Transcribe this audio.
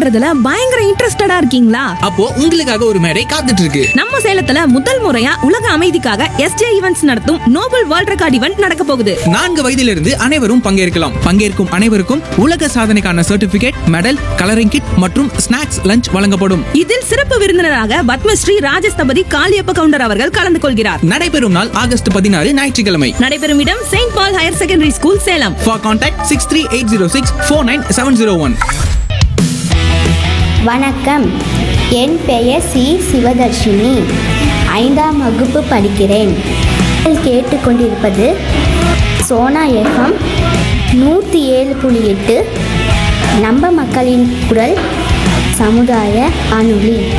பண்றதுல பயங்கர இன்ட்ரெஸ்டடா இருக்கீங்களா அப்போ உங்களுக்காக ஒரு மேடை காத்துட்டு இருக்கு நம்ம சேலத்துல முதல் முறையா உலக அமைதிக்காக எஸ்ஜே ஈவென்ட்ஸ் நடத்தும் நோபல் வேர்ல்ட் ரெக்கார்ட் ஈவென்ட் நடக்க போகுது நான்கு வயதிலிருந்து அனைவரும் பங்கேற்கலாம் பங்கேற்கும் அனைவருக்கும் உலக சாதனைக்கான சர்டிபிகேட் மெடல் கலரிங் கிட் மற்றும் ஸ்நாக்ஸ் லஞ்ச் வழங்கப்படும் இதில் சிறப்பு விருந்தினராக பத்மஸ்ரீ ராஜஸ்தபதி காளியப்ப கவுண்டர் அவர்கள் கலந்து கொள்கிறார் நடைபெறும் நாள் ஆகஸ்ட் பதினாறு ஞாயிற்றுக்கிழமை நடைபெறும் இடம் Saint Paul higher secondary school Salem for contact six three eight zero six four nine seven zero one வணக்கம் என் பெயர் சி சிவதர்ஷினி ஐந்தாம் வகுப்பு படிக்கிறேன் நீங்கள் கேட்டுக்கொண்டிருப்பது சோனா எஃப்எம் நூற்றி ஏழு புள்ளி எட்டு நம்ம மக்களின் குரல் சமுதாய வானொலி